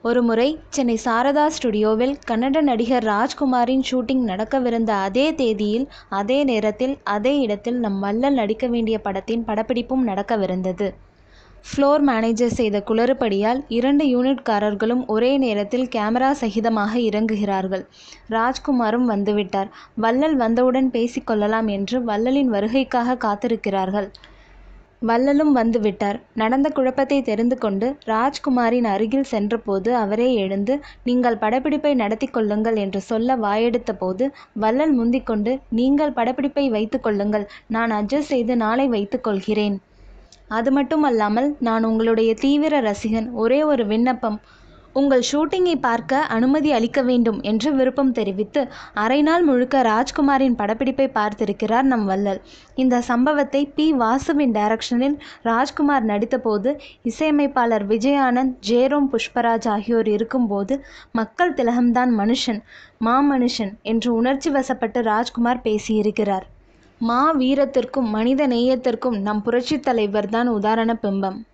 ஒருமுறை சென்னை சாரதா ஸ்டுடியோவில் கன்னட நடிகர் ராஜ்குமாரின் ஷூட்டிங் நடக்கவிருந்த அதே தேதியில் அதே நேரத்தில் அதே இடத்தில் நம் வள்ளல் நடிக்க வேண்டிய படத்தின் படப்பிடிப்பும் நடக்கவிருந்தது ஃப்ளோர் மேனேஜர் செய்த குளறுபடியால் இரண்டு யூனிட்காரர்களும் ஒரே நேரத்தில் கேமரா சகிதமாக இறங்குகிறார்கள் ராஜ்குமாரும் வந்துவிட்டார் வள்ளல் வந்தவுடன் பேசிக்கொள்ளலாம் என்று வள்ளலின் வருகைக்காக காத்திருக்கிறார்கள் வள்ளலும் வந்துவிட்டார் நடந்த குழப்பத்தை தெரிந்து கொண்டு ராஜ்குமாரின் அருகில் சென்றபோது அவரே எழுந்து நீங்கள் படப்பிடிப்பை நடத்தி கொள்ளுங்கள் என்று சொல்ல வாயெடுத்த போது வள்ளல் முந்திக்கொண்டு நீங்கள் படப்பிடிப்பை வைத்துக் கொள்ளுங்கள் நான் அட்ஜஸ்ட் செய்து நாளை வைத்துக் கொள்கிறேன் அது மட்டும் அல்லாமல் நான் உங்களுடைய தீவிர ரசிகன் ஒரே ஒரு விண்ணப்பம் உங்கள் ஷூட்டிங்கை பார்க்க அனுமதி அளிக்க வேண்டும் என்று விருப்பம் தெரிவித்து அரை நாள் முழுக்க ராஜ்குமாரின் படப்பிடிப்பை பார்த்திருக்கிறார் நம் வள்ளல் இந்த சம்பவத்தை பி வாசுவின் டைரக்ஷனில் ராஜ்குமார் நடித்தபோது இசையமைப்பாளர் விஜயானந்த் ஜேரோம் புஷ்பராஜ் ஆகியோர் இருக்கும்போது மக்கள் திலகம்தான் மனுஷன் மாமனுஷன் என்று உணர்ச்சி வசப்பட்டு ராஜ்குமார் பேசியிருக்கிறார் மா வீரத்திற்கும் மனித நேயத்திற்கும் நம் புரட்சித் தலைவர் தான் உதாரண பிம்பம்